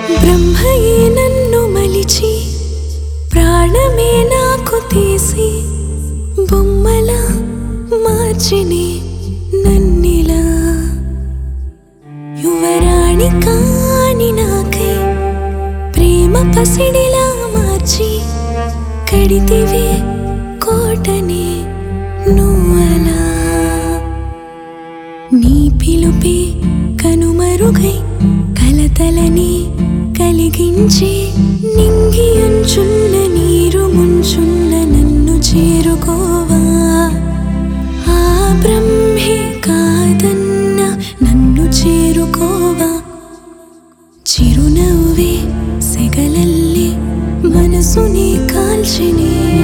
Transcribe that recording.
బ్రహ్మయే నన్ను మలిచి ప్రాణమే నాకు తీసి బొమ్మలా మార్చిని నన్నిలా యువరాణి కాని నాకై ప్రేమ పసిడిలా మార్చి కడితివి కోటనే నువ్వలా నీ పిలుపే కనుమరుగై కలతలని కలిగించి నింగి అంచున్న నీరు ముంచున్న నన్ను చేరుకోవా ఆ బ్రహ్మే కాదన్న నన్ను చేరుకోవా చిరునవ్వే సెగలల్లి మనసుని కాల్చినే